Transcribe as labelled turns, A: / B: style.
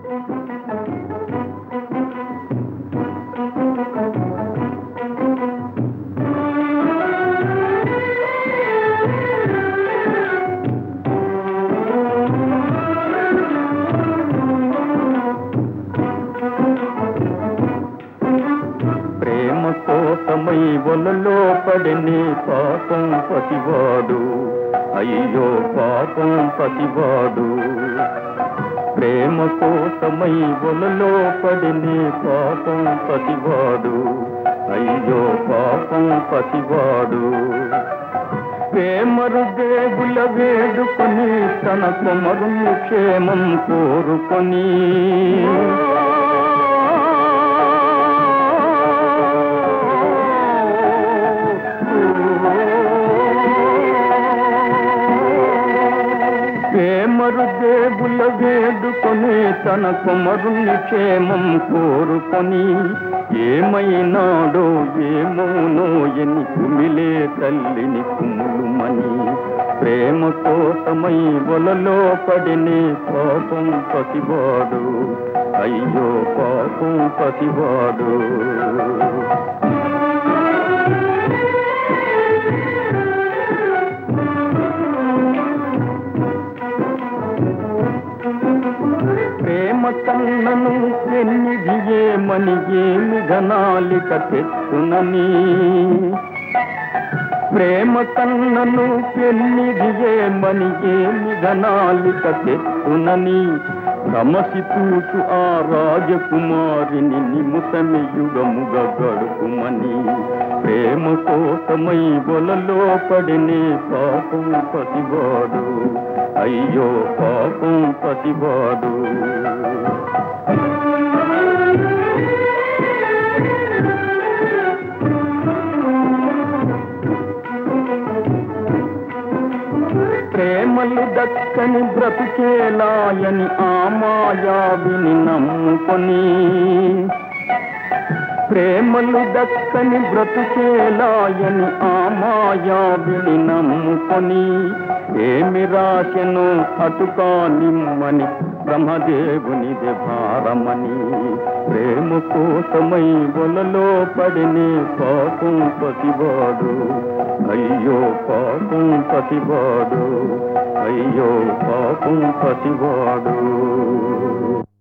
A: ప్రేమ కోసమై వలలో పడిని పాపం పసివాడు అయ్యో పాపం పసివాడు ప్రేమ కోసమై వలలో పడిని పాపం పసివాడు అయ్యో పాపం పసివాడు ప్రేమరు దేవుల వేడుకొని తన కుమరు క్షేమం కోరుకొని ప్రేమరు దేవుల వేడుకొని తన కుమరుని క్షేమం కోరుకొని ఏమైనాడో ఏమోనో ఎని కుమిలే తల్లిని కుములుమని ప్రేమ కోసమై వలలో పడినే పాపం పసివాడు అయ్యో పాపం పసివాడు ప్రేమ కన్నను ఎన్నిది ఏమని ఏమి ఘనాలిక తెచ్చునని ప్రేమ కన్నను ఎన్నిది ఏమని ఏమి ఘనాలిక తెచ్చునని రమసి చూచు ఆ రాజకుమారిని నిముసమి యుగముగా గడుపుమని ప్రేమ కోసమై బొలలో పడినే పాపం పసివాడు అయ్యో పాపం పసివాడు ప్రేమలు దక్కని బ్రతికేలాయని ఆ మాయావిని నమ్ముకొని ప్రేమలు దక్కని బ్రతుకేలాయని ఆ మాయావిని నమ్ముకొని ఏమి రాశను అటుకా నిమ్మని బ్రహ్మదేవునిది భారమని ప్రేమ కోసమై వలలో పడినే పాపం పసివాడు అయ్యో పాపం పసివాడు అయ్యో పాపం పసివాడు